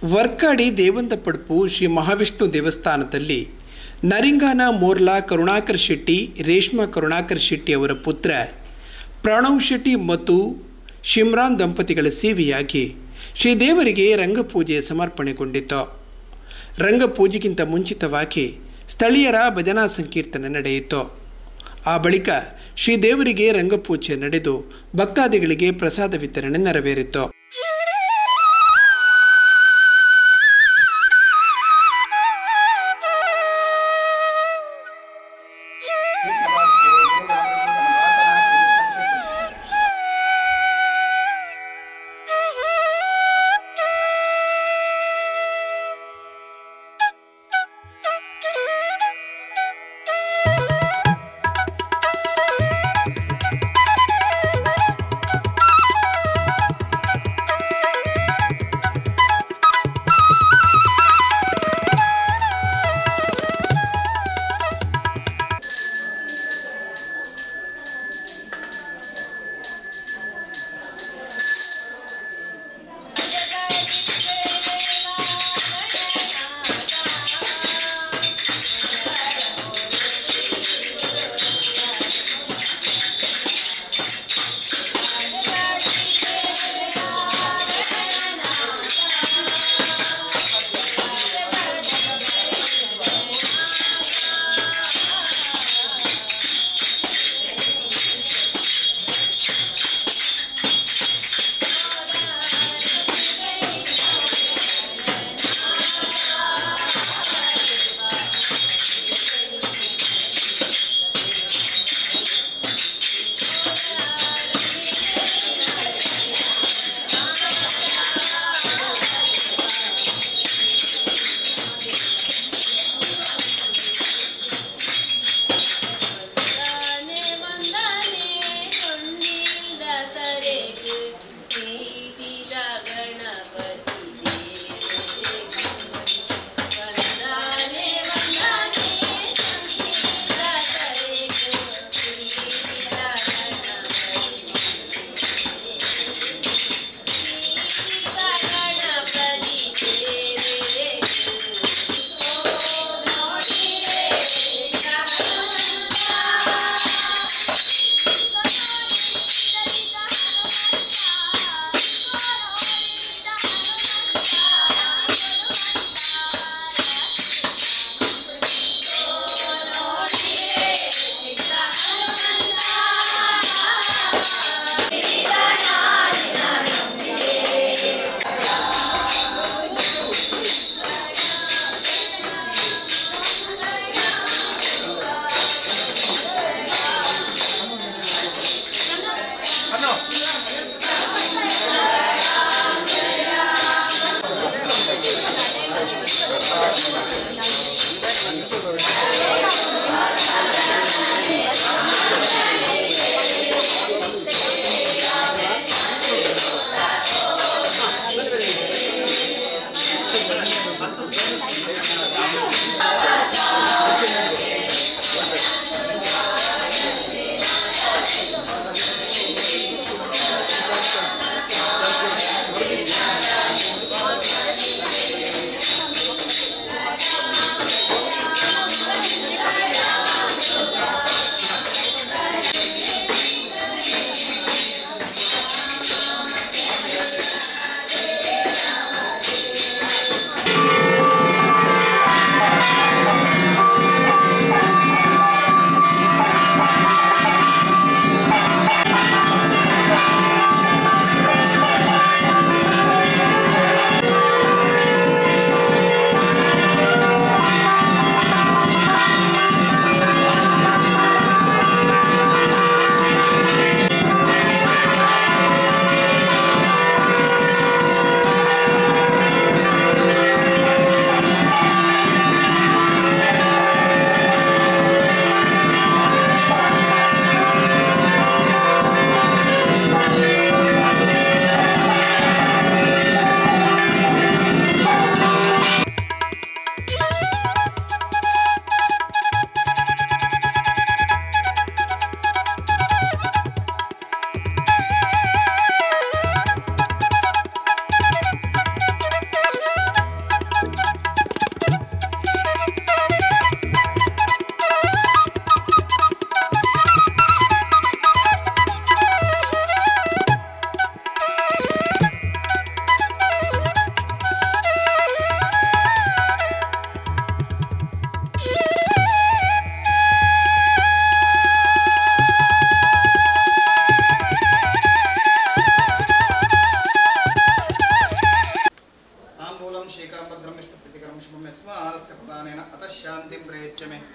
ವರ್ಕಾಡಿ ದೇವಂದ ಪಡ್ಪು ಶ್ರೀ ಮಹಾವಿಷ್ಣು ದೇವಸ್ಥಾನದಲ್ಲಿ ನರಿಂಗಾನ ಮೋರ್ಲಾ ಕರುಣಾಕರ್ ಶೆಟ್ಟಿ ರೇಷ್ಮಾ ಕರುಣಾಕರ್ ಶೆಟ್ಟಿ ಅವರ ಪುತ್ರ ಪ್ರಣವ್ ಶೆಟ್ಟಿ ಮತ್ತು ಶಿಮ್ರಾನ್ ದಂಪತಿಗಳ ಸೇವೆಯಾಗಿ ಶ್ರೀದೇವರಿಗೆ ರಂಗಪೂಜೆ ಸಮರ್ಪಣೆಗೊಂಡಿತು ರಂಗಪೂಜೆಗಿಂತ ಮುಂಚಿತವಾಗಿ ಸ್ಥಳೀಯರ ಭಜನಾ ಸಂಕೀರ್ತನೆ ನಡೆಯಿತು ಆ ಬಳಿಕ ಶ್ರೀದೇವರಿಗೆ ರಂಗಪೂಜೆ ನಡೆದು ಭಕ್ತಾದಿಗಳಿಗೆ ಪ್ರಸಾದ ವಿತರಣೆ ನೆರವೇರಿತು ಓಂ ಶ್ರೀಕರಂ ಭದ್ರಂ ವಿಷ್ಣು ಪ್ರತಿಕರಂ ಶುಭಂ ಯಸ್ಮ ಆರಸ್ಯ ಪ್ರಧಾನೇನ ಅತಃ ಶಾಂತಿಂ ಪ್ರಯಚ್ಛ ಮೇ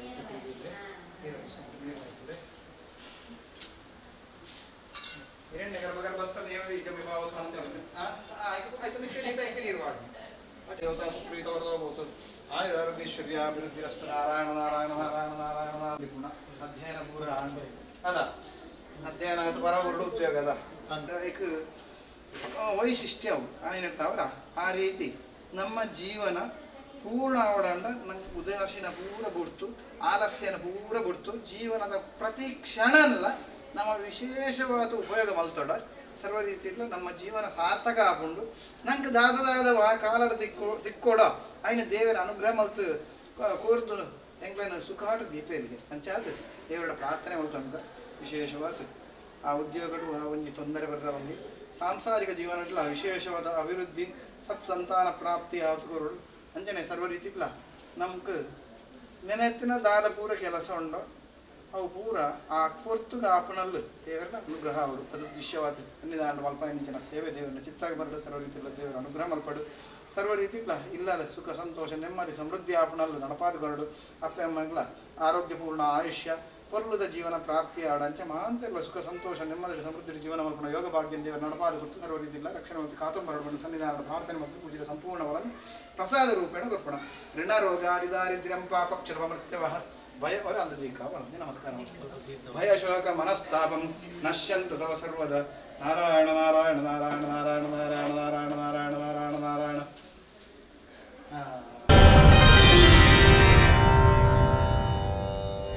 ಹಿರಣ್ಯ ಗರ್ಭಗರ್ಭಸ್ಥ ದೇವರು ಈಗ ವಿಭಾವ ಆಯ್ತು ನಿತ್ಯ ನೀತ ಏಕೆ ನಿರ್ವಾಣ ದೇವತಾ ಸುಪ್ರೀತ ವರದೋ ಭವತು ಆಯುರ ಆರೋಗ್ಯಶ್ವರ್ಯ ಅಭಿವೃದ್ಧಿರಸ್ತು ನಾರಾಯಣ ನಾರಾಯಣ ನಾರಾಯಣ ನಾರಾಯಣ ನಾರಾಯಣ ಗುಣ ಅಧ್ಯಯನ ಪೂರ ಅದ ಅಧ್ಯಯನ ಅದು ಬರ ಹೊರಡು ಉದ್ಯೋಗ ಅದ ಅಂತ ಏಕ ಆ, ವೈಶಿಷ್ಟ್ಯ ಅವು ಏನಿರ್ತಾವ್ರ ಆ ರೀತಿ ನಮ್ಮ ಜೀವನ ಪೂರ್ಣ ಅವಡಂಡ ನಂಗೆ ಉದಾಸೀನ ಪೂರ ಬಿಡ್ತು ಆಲಸ್ಯನ ಪೂರ ಬಿಡ್ತು ಜೀವನದ ಪ್ರತಿ ಕ್ಷಣಲ್ಲ ನಮ್ಮ ವಿಶೇಷವಾದ ಉಪಯೋಗ ಮಲ್ತೊಡ ಸರ್ವ ರೀತಿಯಲ್ಲಿ ನಮ್ಮ ಜೀವನ ಸಾರ್ಥಕ ಆಪುಂಡು ನಂಗೆ ದಾದ ದಾದವ ಕಾಲಡ ದಿಕ್ಕು ದಿಕ್ಕೋಡ ಆಯ್ನ ದೇವರ ಅನುಗ್ರಹ ಮಲ್ತು ಕೋರ್ದು ಎಂಗ್ಲನ ಸುಖಾಟ ದೀಪೇರಿಗೆ ಅಂಚಾದ ದೇವರ ಪ್ರಾರ್ಥನೆ ಮಲ್ತೊಂಡ ವಿಶೇಷವಾದ ಆ ಉದ್ಯೋಗಗಳು ಆ ಒಂಜಿ ತೊಂದರೆ ಬರ್ರ ಒಂದು ಸಾಂಸಾರಿಕ ಜೀವನಡ್ಲ ವಿಶೇಷವಾದ ಅಭಿವೃದ್ಧಿ ಸತ್ಸಂತಾನ ಪ್ರಾಪ್ತಿ ಆತ್ಕೋರು ಅಂಚನೆ ಸರ್ವ ರೀತಿಗ್ಲ ನಮ್ಗೆ ನೆನೆತ್ತಿನ ದಾದ ಪೂರ ಕೆಲಸ ಉಂಡು ಅವು ಪೂರ ಆ ಪೊರ್ತುಗ ಆಪಣಲ್ಲು ದೇವರ ಅನುಗ್ರಹ ಅವರು ಅದು ದೃಶ್ಯವಾದ ಅನ್ನಿದಾಂಡ ಮಲ್ಪ ನಿಂಚಿನ ಸೇವೆ ದೇವರನ್ನ ಚಿತ್ತಾಗಿ ಬರಲು ಸರ್ವ ರೀತಿಯಲ್ಲ ದೇವರ ಅನುಗ್ರಹ ಮಲ್ಪಡು ಸರ್ವ ರೀತಿಗ್ಲ ಇಲ್ಲದ ಸುಖ ಸಂತೋಷ ನೆಮ್ಮದಿ ಸಮೃದ್ಧಿ ಆಪಣಲ್ಲು ನಡಪಾದುಗರಡು ಅಪ್ಪ ಅಮ್ಮಗಳ ಆರೋಗ್ಯಪೂರ್ಣ ಆಯುಷ್ಯ ಪೊರ್ಲುದ ಜೀವನ ಪ್ರಾಪ್ತಿ ಆಡಂಚ ಮಹಾಂತಿರ್ಲ ಸುಖ ಸಂತೋಷ ನೆಮ್ಮದಿ ಸಮೃದ್ಧಿ ಜೀವನ ಮಲ್ಪಣ ಯೋಗ ಭಾಗ್ಯ ದೇವರ ನಡಪಾದು ಗೊತ್ತು ಸರ್ವ ರೀತಿಯಿಲ್ಲ ರಕ್ಷಣೆ ಮತ್ತು ಕಾತಂಬರಡು ಸನ್ನಿಧಾನದ ಪ್ರಾರ್ಥನೆ ಮತ್ತು ಪೂಜಿತ ಸಂಪೂರ್ಣ ವಲನ್ನು ಪ್ರಸಾದ ರೂಪೇಣ ಕೊರ್ಪಣ ಋಣರೋಗಾರಿದಾರಿದ್ರ್ಯಂ ಪಾಪಕ್ಷರಮೃತ್ಯವಃ ಭಯ ಅವರ ಅಲ್ಲದೀಕಾವ ನಮಸ್ಕಾರ ಭಯ ಶೋಕ ಮನಸ್ತಾಪಂ ನಶ್ಯಂತು ತವ ಸರ್ವದ ನಾರಾಯಣ ನಾರಾಯಣ ನಾರಾಯಣ ನಾರಾಯಣ ನಾರಾಯಣ ನಾರಾಯಣ ನಾರಾಯಣ ನಾರಾಯಣ ನಾರಾಯಣ